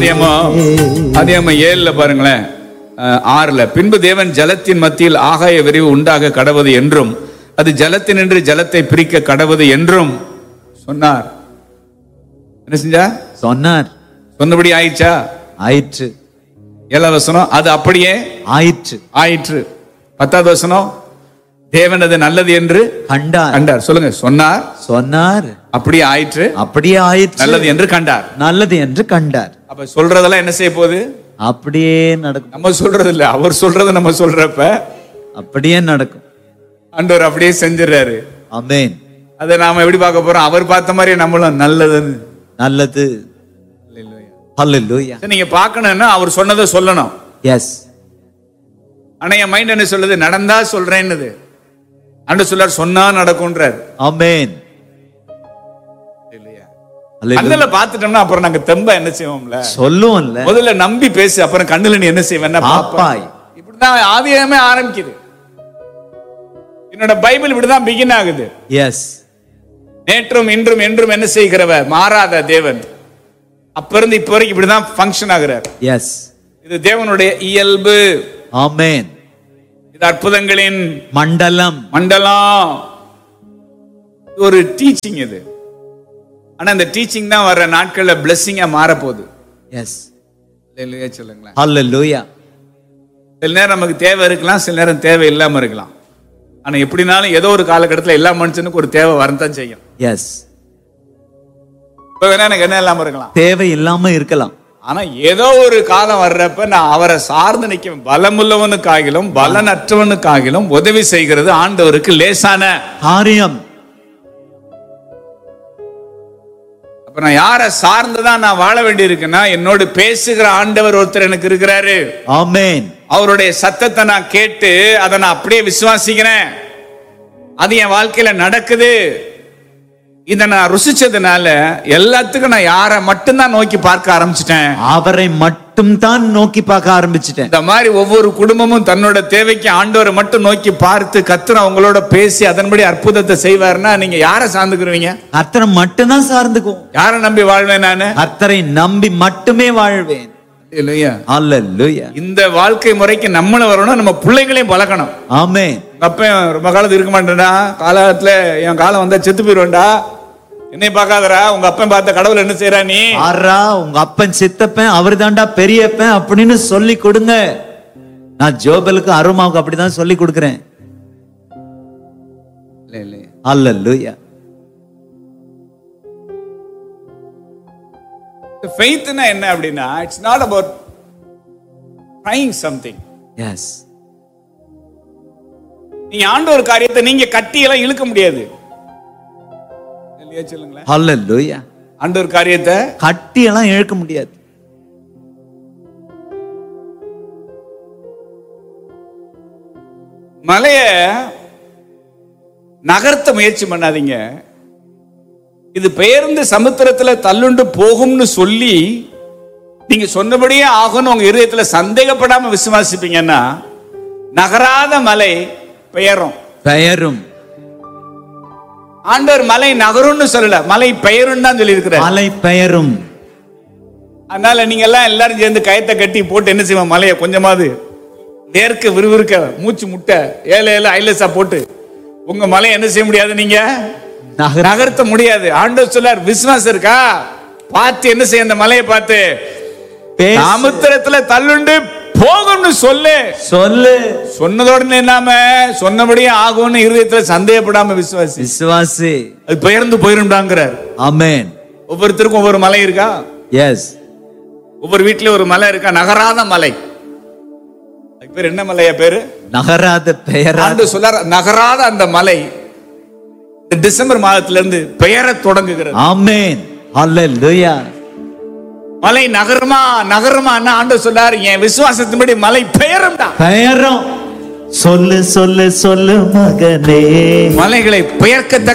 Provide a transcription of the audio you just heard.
அதிகமா அதிகமா ஏழுல பாருங்களேன் அஹ், ஆறுல பின்பு தேவன் ஜலத்தின் மத்தியில் ஆகாய விரிவு உண்டாக கடவது என்றும் அது ஜலத்தினின்று ஜலத்தை பிரிக்க கடவது என்றும் சொன்னார் என்ன செஞ்சா சொன்னார் சொன்னபடி ஆயிடுச்சா ஆயிற்று ஏழாவது வசனம் அது அப்படியே ஆயிற்று ஆயிற்று பத்தாவது வசனம் தேவன் அது நல்லது என்று கண்டார் கண்டார் சொல்லுங்க சொன்னார் சொன்னார் அப்படியே ஆயிற்று அப்படியே ஆயிற்று நல்லது என்று கண்டார் நல்லது என்று கண்டார் அப்ப சொல்றதெல்லாம் என்ன செய்ய போகுது அப்படியே நடக்கும் நம்ம சொல்றது இல்ல அவர் சொல்றதை நம்ம சொல்றப்ப அப்படியே நடக்கும் ஆண்டவர் அப்படியே செஞ்சிடறாரு அமேன் அதை நாம எப்படி பார்க்க போறோம் அவர் பார்த்த மாதிரியே நம்மளும் நல்லதுன்னு நல்லது ஹalleluya சரி, நீங்க பார்க்கணும்னா அவர் சொன்னதை சொல்லணும் எஸ் ஆனா என் மைண்ட் என்ன சொல்லுது நடந்தா சொல்றேன்னுது ஆண்டு சொல்லார் சொன்னா நடக்கும்ன்றார் அமேன் இல்லையா Hallelujah. கண்ணுல பாத்துட்டோம்னா அப்புறம் நாங்க தெம்ப என்ன செய்வோம்ல சொல்லுவோம்ல முதல்ல நம்பி பேசு அப்புறம் கண்ணுல நீ என்ன செய்வேன்னா பாப்பா பாப்பாய் இப்படிதான் ஆதியமே ஆரம்பிக்குது என்னோட பைபிள் இப்படிதான் பிகின் ஆகுது எஸ் நேற்றும் இன்றும் என்றும் என்ன செய்கிறவர் மாறாத தேவன் அப்ப இருந்து இப்ப வரைக்கும் இப்படிதான் ஃபங்க்ஷன் ஆகுறார் எஸ் இது தேவனுடைய இயல்பு ஆமென் இது அற்புதங்களின் மண்டலம் மண்டலம் இது ஒரு டீச்சிங் இது ஆனா இந்த டீச்சிங் தான் வர்ற நாட்கள்ல பிளெஸ்ஸிங்கா மாறப்போகுது எஸ் இல்லையா சொல்லுங்களேன் ஹalleluya சில நேரம் நமக்கு தேவை இருக்கலாம் சில நேரம் தேவை இல்லாம இருக்கலாம் ஆனா எப்படினாலும் ஏதோ ஒரு காலகட்டத்துல எல்லா மனுஷனுக்கும் ஒரு தேவை வரத்தான் செய்யும் எஸ் இப்ப வேணா எனக்கு என்ன இல்லாம இருக்கலாம் தேவை இல்லாம இருக்கலாம் ஆனா ஏதோ ஒரு காலம் வர்றப்ப நான் அவரை சார்ந்து நிற்க பலமுள்ளவனுக்காகிலும் பலனற்றவனுக்காகிலும் உதவி செய்கிறது ஆண்டவருக்கு லேசான காரியம் அப்ப நான் யாரை சார்ந்துதான் நான் வாழ வேண்டியிருக்குன்னா என்னோடு பேசுகிற ஆண்டவர் ஒருத்தர் எனக்கு இருக்கிறாரு ஆமென் அவருடைய சத்தத்தை நான் கேட்டு அதை நான் அப்படியே விசுவாசிக்கிறேன் அது என் வாழ்க்கையில நடக்குது இதை நான் ருசிச்சதுனால எல்லாத்துக்கும் நான் யாரை மட்டும்தான் நோக்கி பார்க்க ஆரம்பிச்சிட்டேன் அவரை மட்டும் தான் நோக்கி பார்க்க ஆரம்பிச்சிட்டேன் இந்த மாதிரி ஒவ்வொரு குடும்பமும் தன்னோட தேவைக்கு ஆண்டவரை மட்டும் நோக்கி பார்த்து கத்துற அவங்களோட பேசி அதன்படி அற்புதத்தை செய்வாருன்னா நீங்க யாரை சார்ந்துக்குருவீங்க கர்த்தரை மட்டும்தான் சார்ந்துக்குவோம் யாரை நம்பி வாழ்வேன் நானு கர்த்தரை நம்பி மட்டுமே வாழ்வேன் இல்லையா ஹalleluya இந்த வாழ்க்கை முறைக்கு நம்மளும் வரணும் நம்ம பிள்ளைகளையும் பழக்கணும் ஆமென் உங்க அப்பன் ரொம்ப காலத்து இருக்க மாட்டேன்டா காலத்துல என் காலம் வந்தா செத்து போயிடுவேன்டா என்னை பார்க்காதடா உங்க அப்பன் பார்த்த கடவுள் என்ன செய்யறா நீ ஆறா உங்க அப்பன் சித்தப்பன் அவர் தாண்டா பெரியப்பன் அப்படின்னு சொல்லி கொடுங்க நான் ஜோபலுக்கு அருமாவுக்கு அப்படிதான் சொல்லி கொடுக்கிறேன் ஹalleluya ஃபெய்த்னா என்ன அப்படின்னா it's not about trying something as நீங்க ஆண்ட ஒரு காரியத்தை நீங்க கட்டி எல்லாம் இழுக்க முடியாது இல்லையா சொல்லுங்களேன் ஹalleluya ஆண்ட ஒரு காரியத்தை கட்டி எல்லாம் இழுக்க முடியாது மலைய நகர்த்த முயற்சி பண்ணாதீங்க இது பெயர்ந்து சமுத்திரத்துல தள்ளுண்டு போகும்னு சொல்லி நீங்க சொன்னபடியே ஆகும்னு உங்க இருதயத்துல சந்தேகப்படாம விசுவாசிப்பீங்கன்னா நகராத மலை பெயரும் பெயரும் ஆண்டவர் மலை நகரும்னு சொல்லல மலை பெயரும் தான் சொல்லி மலை பெயரும் அதனால நீங்க எல்லாம் எல்லாரும் சேர்ந்து கயத்தை கட்டி போட்டு என்ன செய்வோம் மலையை கொஞ்சமாவது நேர்க்க விறுவிறுக்க மூச்சு முட்டை ஏழை ஏழை ஐலசா போட்டு உங்க மலையை என்ன செய்ய முடியாது நீங்க நகர நகர்த்த முடியாது ஆண்டவர் சொல்லார் விசுவாசம் இருக்கா பார்த்து என்ன செய்ய அந்த மலையை பார்த்து பேசு. சமுத்திரத்துல தள்ளுண்டு போகும்னு சொல்லு சொல்லு சொன்னதோட இல்லாம சொன்னபடியே ஆகும்னு இருதயத்துல சந்தேகப்படாம விசுவாசி விசுவாசி அது பெயர்ந்து போயிரும்டாங்கிறார் ஆமென் ஒவ்வொருத்தருக்கும் ஒவ்வொரு மலை இருக்கா எஸ் ஒவ்வொரு வீட்லயும் ஒரு மலை இருக்கா நகராத மலை அதுக்கு பேர் என்ன மலையா பேரு நகராத பெயரா ஆண்டு சொல்லார் நகராத அந்த மலை இந்த டிசம்பர் மாதத்துல இருந்து பெயர தொடங்குகிறது ஆமென் ஹalleluya மலை நகருமா நகருமா ஆண்டு சொல்லார் என் விசுவாசத்தின்படி மலை பெயரும்டா பெயரும் சொல்லு சொல்லு சொல்லு மகனே மலைகளை பெயர்க்கத்தக்க